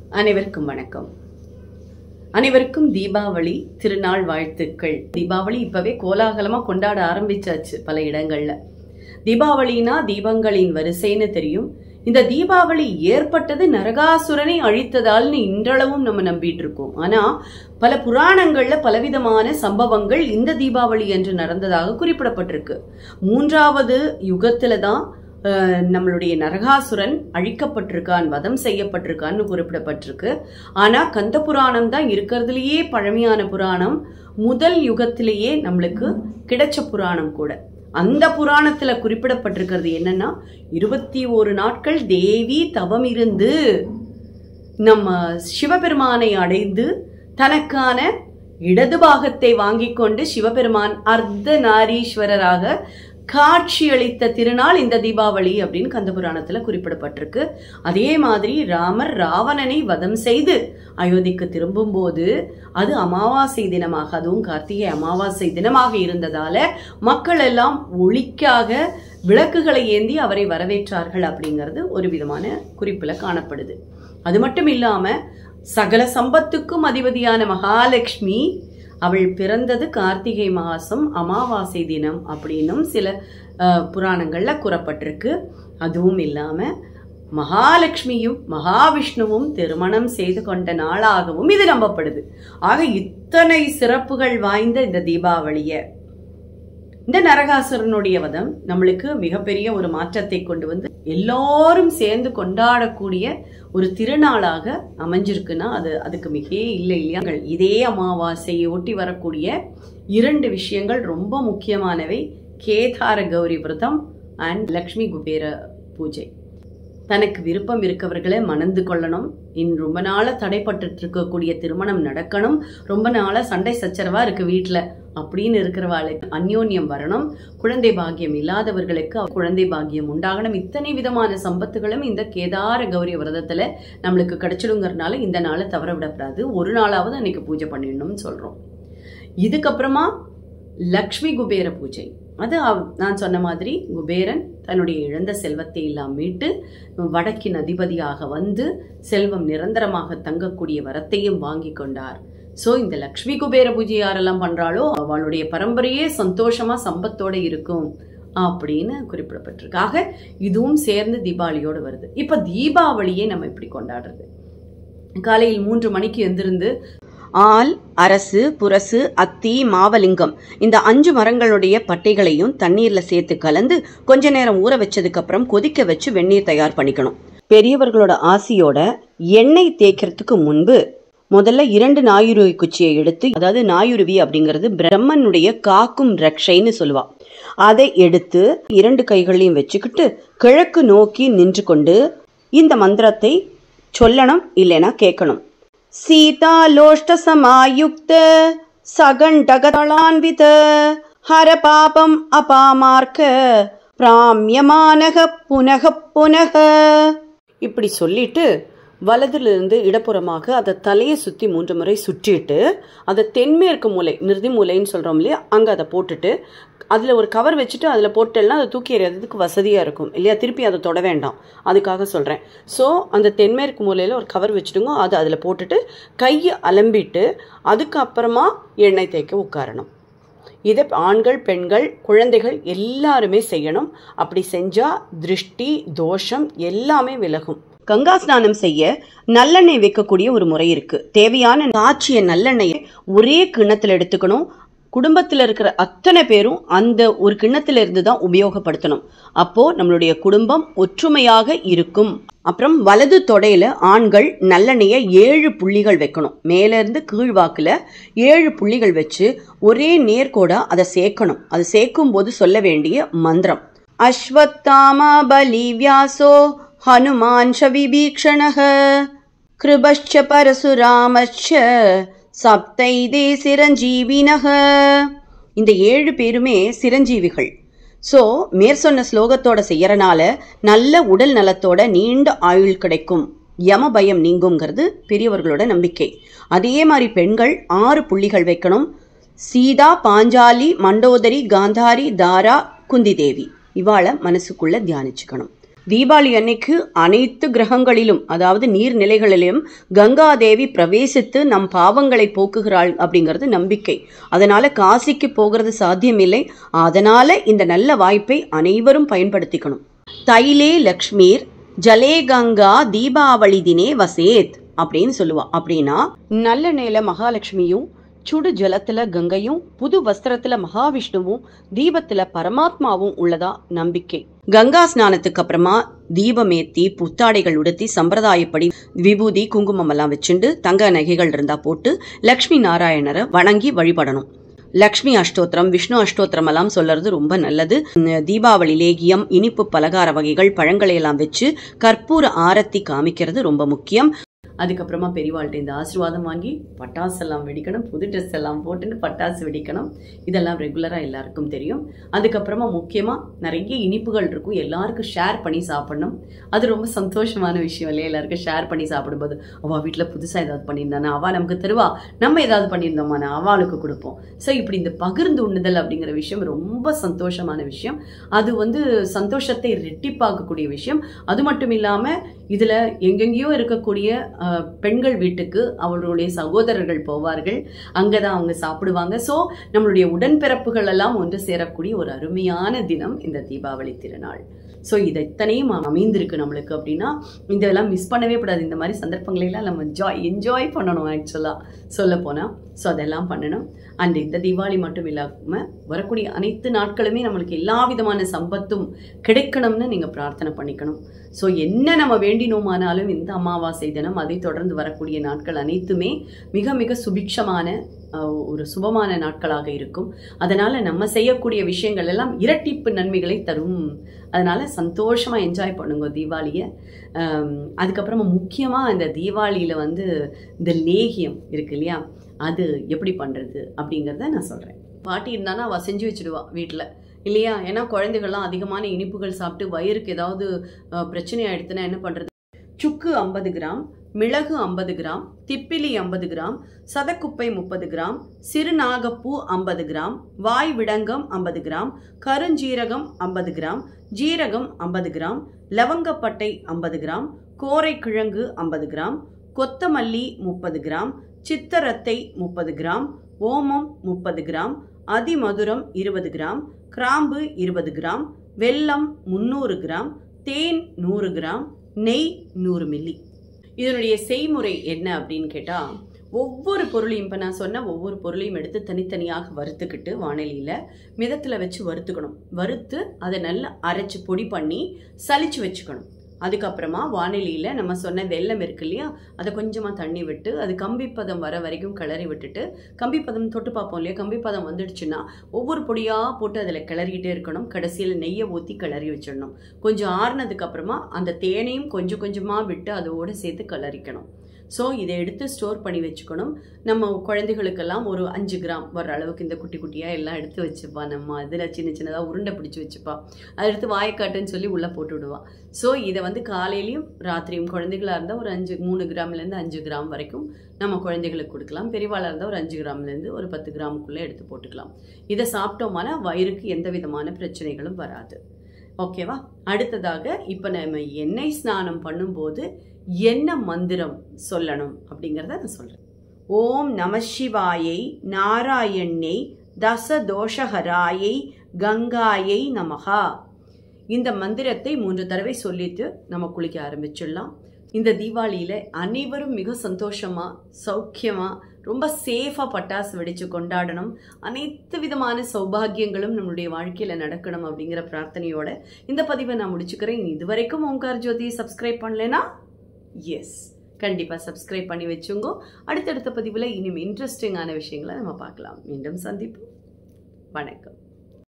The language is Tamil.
அனைவருக்கும் வணக்கம் அனைவருக்கும் தீபாவளி திருநாள் வாழ்த்துக்கள் தீபாவளி இப்பவே கோலாகலமா கொண்டாட ஆரம்பிச்சாச்சு பல இடங்கள்ல தீபாவளினா தீபங்களின் வரிசைன்னு தெரியும் இந்த தீபாவளி ஏற்பட்டது நரகாசுரனை அழித்ததால்னு இன்றளவும் நம்ம நம்பிட்டு இருக்கோம் ஆனா பல புராணங்கள்ல பலவிதமான சம்பவங்கள் இந்த தீபாவளி என்று நடந்ததாக குறிப்பிடப்பட்டிருக்கு மூன்றாவது யுகத்துல தான் அஹ், நம்மளுடைய நரகாசுரன் அழிக்கப்பட்டிருக்கான் வதம் செய்யப்பட்டிருக்கான்னு குறிப்பிடப்பட்டிருக்கு ஆனா கந்த புராணம் தான் இருக்கிறதுலயே பழமையான புராணம் முதல் யுகத்திலேயே நம்மளுக்கு கிடைச்ச புராணம் கூட அந்த புராணத்துல குறிப்பிடப்பட்டிருக்கிறது என்னன்னா இருபத்தி ஒரு நாட்கள் தேவி தவம் இருந்து நம்ம சிவபெருமானை அடைந்து தனக்கான இடது பாகத்தை வாங்கிக் கொண்டு சிவபெருமான் அர்த்த நாரீஸ்வரராக காட்சியளித்த திருநாள் இந்த தீபாவளி அப்படின்னு கந்த புராணத்துல குறிப்பிடப்பட்டிருக்கு அதே மாதிரி ராமர் ராவணனை வதம் செய்து அயோத்திக்கு திரும்பும்போது அது அமாவாசை தினமாக அதுவும் கார்த்திகை அமாவாசை தினமாக இருந்ததால மக்கள் எல்லாம் ஒளிக்காக விளக்குகளை ஏந்தி அவரை வரவேற்றார்கள் அப்படிங்கிறது ஒரு விதமான குறிப்புல காணப்படுது அது மட்டும் இல்லாம சகல சம்பத்துக்கும் அதிபதியான மகாலட்சுமி அவள் பிறந்தது கார்த்திகை மாசம் அமாவாசை தினம் அப்படின்னும் சில அஹ், புராணங்கள்ல கூறப்பட்டிருக்கு அதுவும் இல்லாம மகாலட்சுமியும் மகாவிஷ்ணுவும் திருமணம் செய்து கொண்ட நாளாகவும் இது நம்பப்படுது ஆக இத்தனை சிறப்புகள் வாய்ந்த இந்த தீபாவளிய இந்த நரகாசுரனுடைய வதம் நம்மளுக்கு மிகப்பெரிய ஒரு மாற்றத்தை கொண்டு வந்து எல்லாரும் சேர்ந்து கொண்டாடக்கூடிய ஒரு திருநாளாக அமைஞ்சிருக்குன்னா அது அதுக்கு மிகே இல்லை இல்லையா இதே அமாவாசையை ஒட்டி வரக்கூடிய இரண்டு விஷயங்கள் ரொம்ப முக்கியமானவை கேதார கௌரி விரதம் அண்ட் லக்ஷ்மி குபேர பூஜை தனக்கு விருப்பம் இருக்கவர்களை மணந்து கொள்ளணும் இன் ரொம்ப நாளா தடைப்பட்டு இருக்கக்கூடிய திருமணம் நடக்கணும் ரொம்ப நாளா சண்டை சச்சரவா இருக்கு வீட்ல அப்படின்னு இருக்கிறவாளுக்கு அந்யோன்யம் வரணும் குழந்தை பாக்கியம் இல்லாதவர்களுக்கு குழந்தை பாக்கியம் உண்டாகணும் இத்தனை விதமான சம்பத்துகளும் இந்த கேதார கௌரி விரதத்துல நம்மளுக்கு கிடைச்சிடுங்கிறதுனால இந்த நாளை தவற விடக்கூடாது ஒரு நாளாவது அன்னைக்கு பூஜை பண்ணிடணும்னு சொல்றோம் இதுக்கப்புறமா லக்ஷ்மி குபேர பூஜை அது அவ்- நான் சொன்ன மாதிரி குபேரன் தன்னுடைய இழந்த செல்வத்தை எல்லாம் மீட்டு வடக்கின் அதிபதியாக வந்து செல்வம் நிரந்தரமாக தங்கக்கூடிய வரத்தையும் வாங்கி கொண்டார் சோ இந்த லக்ஷ்மி குபேர பூஜை யாரெல்லாம் பண்றாளோ அவளுடைய பரம்பரையே சந்தோஷமா சம்பத்தோட இருக்கும் அப்படின்னு குறிப்பிடப்பட்டிருக்கு ஆக இதுவும் சேர்ந்து தீபாவளியோட வருது இப்ப தீபாவளியே நம்ம இப்படி கொண்டாடுறது காலையில் மூன்று மணிக்கு எந்திருந்து ஆல் அரசு புரசு அத்தி மாவலிங்கம் இந்த அஞ்சு மரங்களுடைய பட்டைகளையும் தண்ணீர்ல சேர்த்து கலந்து கொஞ்ச நேரம் ஊற வச்சதுக்கு அப்புறம் கொதிக்க வச்சு வெந்நீர் தயார் பண்ணிக்கணும் பெரியவர்களோட ஆசியோட எண்ணெய் தேய்க்கிறதுக்கு முன்பு முதல்ல இரண்டு நாயுருவி குச்சியை எடுத்து அதாவது நாயுருவி அப்படிங்கிறது பிரம்மனுடைய காக்கும் ரக்ஷைன்னு சொல்லுவா அதை எடுத்து இரண்டு கைகளையும் வச்சுக்கிட்டு கிழக்கு நோக்கி நின்று கொண்டு இந்த மந்திரத்தை சொல்லணும் இல்லைன்னா கேட்கணும் சீதாலோஷ்டசமாயுக்த சகண்டகதளான்வித ஹர பாபம் அபாமார்க்க பிராமியமானக புனக புனக இப்படி சொல்லிட்டு வலதிலிருந்து இடப்புறமாக அதை தலையை சுற்றி மூன்று முறை சுற்றிட்டு அதை தென்மேற்கு மூலை நிறுதி மூலைன்னு சொல்கிறோம் இல்லையா அங்கே அதை போட்டுட்டு அதில் ஒரு கவர் வச்சுட்டு அதில் போட்டேன்னா அதை தூக்கி எறியறதுக்கு வசதியாக இருக்கும் இல்லையா திருப்பி அதை தொட வேண்டாம் அதுக்காக சொல்கிறேன் ஸோ அந்த தென்மேற்கு மூலையில் ஒரு கவர் வச்சுடுங்க அதை அதில் போட்டுட்டு கையை அலம்பிட்டு அதுக்கப்புறமா எண்ணெய் தேய்க்க உட்காரணும் இதை ஆண்கள் பெண்கள் குழந்தைகள் எல்லாருமே செய்யணும் அப்படி செஞ்சா திருஷ்டி தோஷம் எல்லாமே விலகும் கங்கா ஸ்நானம் செய்ய நல்லெண்ணெய் வைக்கக்கூடிய ஒரு முறை இருக்கு தேவையான காய்ச்சிய நல்லெண்ணெயை ஒரே கிண்ணத்துல எடுத்துக்கணும் குடும்பத்தில் இருக்கிற அத்தனை பேரும் அந்த ஒரு கிண்ணத்துல இருந்து தான் உபயோகப்படுத்தணும் அப்போ நம்மளுடைய குடும்பம் ஒற்றுமையாக இருக்கும் அப்புறம் வலது தொடையில ஆண்கள் நல்லெண்ணெயை ஏழு புள்ளிகள் வைக்கணும் மேல இருந்து கீழ்வாக்குல ஏழு புள்ளிகள் வச்சு ஒரே நேர்கோடா அதை சேர்க்கணும் அது சேர்க்கும் போது சொல்ல வேண்டிய மந்திரம் அஸ்வத்தாமா பலி வியாசோ ஹனுமான் விபீக்ஷணக கிருபश्च பரசுராமச்ச சப்தைதே சிரஞ்சீவினக இந்த ஏழு பேருமே சிரஞ்சீவிகள் ஸோ மேற்சொன்ன ஸ்லோகத்தோட செய்யறனால நல்ல உடல் நலத்தோட நீண்ட ஆயுள் கிடைக்கும் யம பயம் நீங்குங்கிறது பெரியவர்களோட நம்பிக்கை அதே மாதிரி பெண்கள் ஆறு புள்ளிகள் வைக்கணும் சீதா பாஞ்சாலி மண்டோதரி காந்தாரி தாரா குந்தி தேவி இவாளை மனசுக்குள்ள தியானிச்சுக்கணும் தீபாவளி அன்னைக்கு அனைத்து கிரகங்களிலும் அதாவது நீர்நிலைகளிலும் கங்காதேவி பிரவேசித்து நம் பாவங்களை போக்குகிறாள் அப்படிங்கிறது நம்பிக்கை அதனால காசிக்கு போகிறது சாத்தியமில்லை அதனால இந்த நல்ல வாய்ப்பை அனைவரும் பயன்படுத்திக்கணும் தைலே லக்ஷ்மீர் ஜலே கங்கா தீபாவளி தினே வசேத் அப்படின்னு சொல்லுவா அப்படின்னா நல்ல நேல மகாலட்சுமியும் சுடு ஜலத்துல கங்கையும் புது வஸ்திரத்துல மகாவிஷ்ணுவும் தீபத்துல பரமாத்மாவும் உள்ளதா நம்பிக்கை கங்கா ஸ்நானத்துக்கு அப்புறமா தீபமேத்தி புத்தாடைகள் உடுத்தி சம்பிரதாயப்படி விபூதி குங்குமம் எல்லாம் வச்சுண்டு தங்க நகைகள் இருந்தா போட்டு லக்ஷ்மி நாராயணரை வணங்கி வழிபடணும் லக்ஷ்மி அஷ்டோத்திரம் விஷ்ணு அஷ்டோத்திரம் எல்லாம் சொல்றது ரொம்ப நல்லது உம், தீபாவளி லேகியம் இனிப்பு பலகார வகைகள் பழங்களை எல்லாம் வச்சு கற்பூர ஆரத்தி காமிக்கிறது ரொம்ப முக்கியம் அதுக்கப்புறமா பெரியவாள்கிட்ட இந்த ஆசீர்வாதம் வாங்கி பட்டாசு எல்லாம் வெடிக்கணும் புது ட்ரெஸ் எல்லாம் போட்டுட்டு பட்டாசு வெடிக்கணும் இதெல்லாம் ரெகுலராக எல்லாருக்கும் தெரியும் அதுக்கப்புறமா முக்கியமாக நிறைய இனிப்புகள் இருக்கும் எல்லாருக்கும் ஷேர் பண்ணி சாப்பிடணும் அது ரொம்ப சந்தோஷமான விஷயம் இல்லையா எல்லாருக்கும் ஷேர் பண்ணி சாப்பிடும்போது அவள் வீட்டில் புதுசாக ஏதாவது பண்ணியிருந்தானா அவள் நமக்கு தருவா நம்ம ஏதாவது பண்ணியிருந்தோமானா அவளுக்கு கொடுப்போம் ஸோ இப்படி இந்த பகிர்ந்து உண்ணுதல் அப்படிங்கிற விஷயம் ரொம்ப சந்தோஷமான விஷயம் அது வந்து சந்தோஷத்தை ரெட்டிப்பாக்கக்கூடிய விஷயம் அது மட்டும் இல்லாமல் இதில் எங்கெங்கேயோ இருக்கக்கூடிய அஹ், பெண்கள் வீட்டுக்கு அவர்களுடைய சகோதரர்கள் போவார்கள் அங்கே தான் அவங்க சாப்பிடுவாங்க ஸோ நம்மளுடைய உடன்பிறப்புகள் எல்லாம் ஒன்று சேரக்கூடிய ஒரு அருமையான தினம் இந்த தீபாவளி திருநாள் ஸோ இது இத்தனையும் அமைந்திருக்கு நம்மளுக்கு அப்படின்னா இதெல்லாம் மிஸ் பண்ணவே கூடாது இந்த மாதிரி சந்தர்ப்பங்களெல்லாம் நம்ம ஜாய் என்ஜாய் பண்ணணும் ஆக்சுவலாக சொல்ல போனால் ஸோ அதெல்லாம் பண்ணணும் அண்ட் இந்த தீபாவளி மட்டும் இல்லாமல் வரக்கூடிய அனைத்து நாட்களுமே நம்மளுக்கு எல்லா விதமான சம்பத்தும் கிடைக்கணும்னு நீங்கள் பிரார்த்தனை பண்ணிக்கணும் ஸோ என்ன நம்ம வேண்டினோமானாலும் இந்த அமாவாசை தினம் அதை தொடர்ந்து வரக்கூடிய நாட்கள் அனைத்துமே மிக மிக சுபிக்ஷமான அஹ், ஒரு சுபமான நாட்களாக இருக்கும் அதனால நம்ம செய்யக்கூடிய விஷயங்கள் எல்லாம் இரட்டிப்பு நன்மைகளை தரும் அதனால சந்தோஷமா என்ஜாய் பண்ணுங்க தீபாவளியை ஆம், அதுக்கப்புறமா முக்கியமா இந்த தீபாவளியில வந்து இந்த லேகியம் இருக்கு இல்லையா அது எப்படி பண்றது அப்படிங்கிறத நான் சொல்றேன் பாட்டி இருந்தானா அவ செஞ்சு வச்சிடுவா வீட்டில் இல்லையா ஏன்னா குழந்தைகள்லாம் அதிகமான இனிப்புகள் சாப்பிட்டு வயிறுக்கு ஏதாவது அஹ், பிரச்சனை ஆயிடுத்துன்னா என்ன பண்றது சுக்கு ஐம்பது கிராம் மிளகு ஐம்பது கிராம் திப்பிலி ஐம்பது கிராம் சதக்குப்பை முப்பது கிராம் சிறுநாகப்பூ ஐம்பது கிராம் வாய் விடங்கம் ஐம்பது கிராம் கருஞ்சீரகம் ஐம்பது கிராம் ஜீரகம் ஐம்பது கிராம் லவங்கப்பட்டை ஐம்பது கிராம் கோரைக்கிழங்கு ஐம்பது கிராம் கொத்தமல்லி முப்பது கிராம் சித்தரத்தை முப்பது கிராம் ஓமம் முப்பது கிராம் அதிமதுரம் இருபது கிராம் கிராம்பு இருபது கிராம் வெல்லம் முந்நூறு கிராம் தேன் நூறு கிராம் நெய் நூறு மில்லி இதனுடைய செய்முறை என்ன அப்படின்னு கேட்டால் ஒவ்வொரு பொருளையும் இப்போ நான் சொன்ன ஒவ்வொரு பொருளையும் எடுத்து தனித்தனியாக வறுத்துக்கிட்டு வாணலியில் மிதத்தில் வச்சு வறுத்துக்கணும் வறுத்து அதை நல்லா அரைச்சி பொடி பண்ணி சலிச்சு வச்சுக்கணும் அதுக்கப்புறமா வானிலையில் நம்ம சொன்ன வெல்லம் இருக்கு இல்லையா அதை கொஞ்சமாக தண்ணி விட்டு அது கம்பிப்பதம் வர வரைக்கும் கிளறி விட்டுட்டு கம்பிப்பதம் தொட்டு பார்ப்போம் இல்லையா கம்பிப்பதம் வந்துடுச்சுன்னா ஒவ்வொரு பொடியாக போட்டு அதில் கிளறிக்கிட்டே இருக்கணும் கடைசியில் நெய்யை ஊற்றி கிளறி வச்சிடணும் கொஞ்சம் ஆறுனதுக்கு அப்புறமா அந்த தேனையும் கொஞ்சம் கொஞ்சமாக விட்டு அதோடு சேர்த்து கிளறிக்கணும் ஸோ இதை எடுத்து ஸ்டோர் பண்ணி வச்சுக்கணும் நம்ம குழந்தைகளுக்கெல்லாம் ஒரு அஞ்சு கிராம் வர அளவுக்கு இந்த குட்டி குட்டியாக எல்லாம் எடுத்து வச்சுப்பா நம்ம அதில் சின்ன சின்னதாக உருண்டை பிடிச்சி வச்சுப்பா அதை எடுத்து வாய்க்காட்டுன்னு சொல்லி உள்ளே போட்டு விடுவா ஸோ இதை வந்து காலையிலையும் ராத்திரியும் குழந்தைகளாக இருந்தால் ஒரு அஞ்சு மூணு கிராம்லேருந்து அஞ்சு கிராம் வரைக்கும் நம்ம குழந்தைகளுக்கு கொடுக்கலாம் பெரியவாளாக இருந்தால் ஒரு அஞ்சு கிராம்லேருந்து ஒரு பத்து கிராமுக்குள்ளே எடுத்து போட்டுக்கலாம் இதை சாப்பிட்டோம்னா வயிறுக்கு எந்த விதமான பிரச்சனைகளும் வராது ஓகேவா அடுத்ததாக இப்போ நம்ம எண்ணெய் ஸ்நானம் பண்ணும்போது என்ன மந்திரம் சொல்லணும் அப்படிங்கிறத நான் சொல்கிறேன் ஓம் நம சிவாயை நாராயணை தசதோஷஹராயை கங்காயை நமகா இந்த மந்திரத்தை மூன்று தடவை சொல்லிட்டு நம்ம குளிக்க ஆரம்பிச்சிடலாம் இந்த தீபாவளியில அனைவரும் மிக சந்தோஷமா சௌக்கியமா ரொம்ப சேஃபா பட்டாசு வெடிச்சு கொண்டாடணும் அனைத்து விதமான சௌபாகியங்களும் நம்மளுடைய வாழ்க்கையில நடக்கணும் அப்படிங்கிற பிரார்த்தனையோட இந்த பதிவை நான் முடிச்சுக்கிறேன் இதுவரைக்கும் ஓங்கார் ஜோதி சப்ஸ்கிரைப் பண்ணலைன்னா எஸ் கண்டிப்பாக சப்ஸ்கிரைப் பண்ணி வச்சுங்கோ அடுத்தடுத்த பதிவில் இனிமே இன்ட்ரெஸ்டிங்கான விஷயங்களை நம்ம பார்க்கலாம் மீண்டும் சந்திப்போம் வணக்கம்